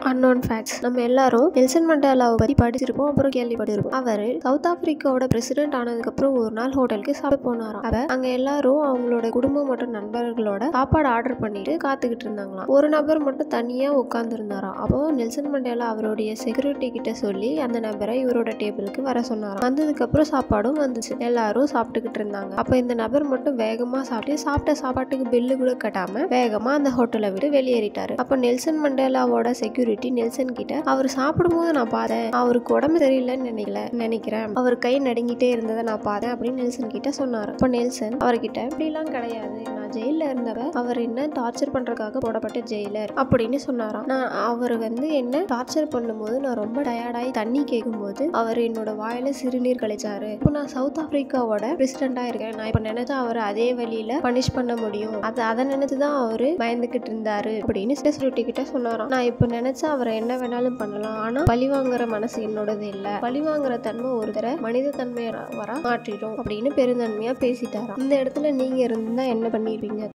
unknown facts நம்ம எல்லாரும் Nelson மண்டேலாவை பற்றி படிச்சிருப்போம் அப்புறம் கேள்விப்பட்டிருப்போம் அவர் சவுத் ஆப்பிரிக்காவோட பிரசிடென்ட் ஆனதுக்கப்புறம் ஒரு நாள் ஹோட்டலுக்கு சாப்பிட போனாராம் அவ அங்கே எல்லாரும் அவங்களோட குடும்பம் மற்றும் நண்பர்களோட சாப்பாடு ஆர்டர் பண்ணிட்டு காத்துக்கிட்டு இருந்தாங்களாம் ஒரு நபர் மட்டும் தனியாக உட்காந்துருந்தாராம் அப்போ நெல்சன் மண்டேலா அவருடைய செக்யூரிட்டி கிட்ட சொல்லி அந்த நபரை இவரோட டேபிளுக்கு வர சொன்னாராம் வந்ததுக்கப்புறம் சாப்பாடும் வந்துச்சு எல்லாரும் சாப்பிட்டுக்கிட்டு இருந்தாங்க அப்போ இந்த நபர் மட்டும் வேகமாக சாப்பிட்டு சாப்பிட்ட சாப்பாட்டுக்கு பில்லு கூட கட்டாம வேகமாக அந்த ஹோட்டலை விட்டு வெளியேறிட்டாரு அப்போ நெல்சன் மண்டேலாவோட செக்யூரிட்டி நெல்சன் கிட்ட அவர் சாப்பிடும்போது நான் பார்த்தேன் அவருக்கு உடம்பு சரியில்லைன்னு நினைக்கல நினைக்கிறேன் அவர் கை நடுங்கிட்டே இருந்ததை நான் பார்த்தேன் அப்படின்னு நெல்சன் கிட்ட சொன்னார் அப்போ நெல்சன் அவர்கிட்ட இப்படிலாம் கிடையாது நான் ஜெயிலில் இருந்தவ அவர் என்ன டார்ச்சர் பண்றதுக்காக போடப்பட்ட ஜெயிலர் அப்படின்னு சொன்னாராம் நான் அவர் வந்து என்ன டார்ச்சர் பண்ணும்போது நான் ரொம்ப டயர்டாகி தண்ணி கேட்கும்போது அவர் என்னோட வாயில சிறுநீர் கழிச்சாரு இப்போ நான் சவுத் ஆப்பிரிக்காவோட பிரசிடென்டா இருக்கேன் நான் இப்போ நினைச்சா அவர் அதே வழியில பனிஷ் பண்ண முடியும் அது அதை நினைச்சு தான் அவர் பயந்துகிட்டு இருந்தாரு அப்படின்னு செக்யூரிட்டி கிட்ட சொன்னாராம் நான் இப்போ நினைச்சா அவரை என்ன வேணாலும் பண்ணலாம் ஆனா பழி வாங்குற மனசு என்னோடது இல்ல பழி வாங்குற தன்மை ஒருத்தரை மனித தன்மையை வர மாற்றிடும் அப்படின்னு பெருந்தன்மையா பேசிட்டாராம் இந்த இடத்துல நீங்க இருந்தா என்ன பண்ணிருப்பீங்க